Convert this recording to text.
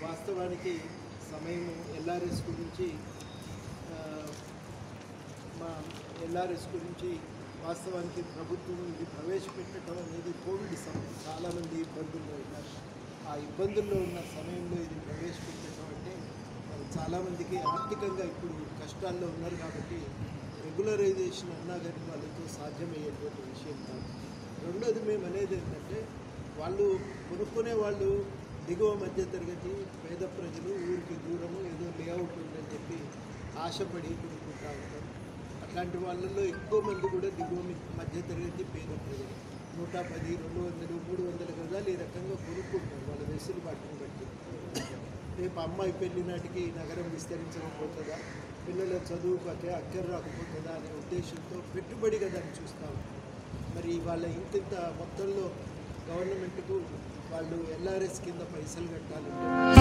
వాస్తవానికి సమయం ఎల్ఆర్ఎస్ గురించి ఆ, మా ఎల్ఆర్ఎస్ గురించి వాస్తవానికి ప్రభుత్వం ఇది ప్రవేశపెట్టడం అనేది కోవిడ్ సమయం చాలామంది ఇబ్బందుల్లో ఉన్నారు ఆ ఇబ్బందుల్లో ఉన్న సమయంలో ఇది ప్రవేశపెట్టడం అంటే మరి చాలామందికి ఆర్థికంగా ఇప్పుడు కష్టాల్లో ఉన్నారు కాబట్టి రెగ్యులరైజేషన్ అన్నా కానీ వాళ్ళతో సాధ్యమయ్యేటువంటి విషయం కాదు రెండోది మేము అనేది ఏంటంటే వాళ్ళు కొనుక్కునే వాళ్ళు దిగువ మధ్య తరగతి పేద ప్రజలు ఊరికి దూరము ఏదో లేఅవుట్ ఉందని చెప్పి ఆశపడి కొనుక్కుంటా ఉంటారు అట్లాంటి వాళ్ళల్లో ఎక్కువ మంది కూడా దిగువ మధ్య తరగతి పేద ప్రజలు నూట పది రెండు వందలు మూడు వందల గజాలు ఈ రకంగా కొనుక్కుంటారు వాళ్ళ వెసులుబాటును బట్టి రేపు అమ్మాయి పెళ్లి నాటికి ఈ నగరం విస్తరించకపోతుందా పిల్లల చదువుకకే అక్కర రాకపోతుందా అనే ఉద్దేశంతో పెట్టుబడిగా దాన్ని చూస్తూ ఉంటారు మరి వాళ్ళ ఇంతింత మొత్తంలో గవర్నమెంట్కు వాళ్ళు ఎల్ఆర్ఎస్ కింద పైసలు కట్టాలంటే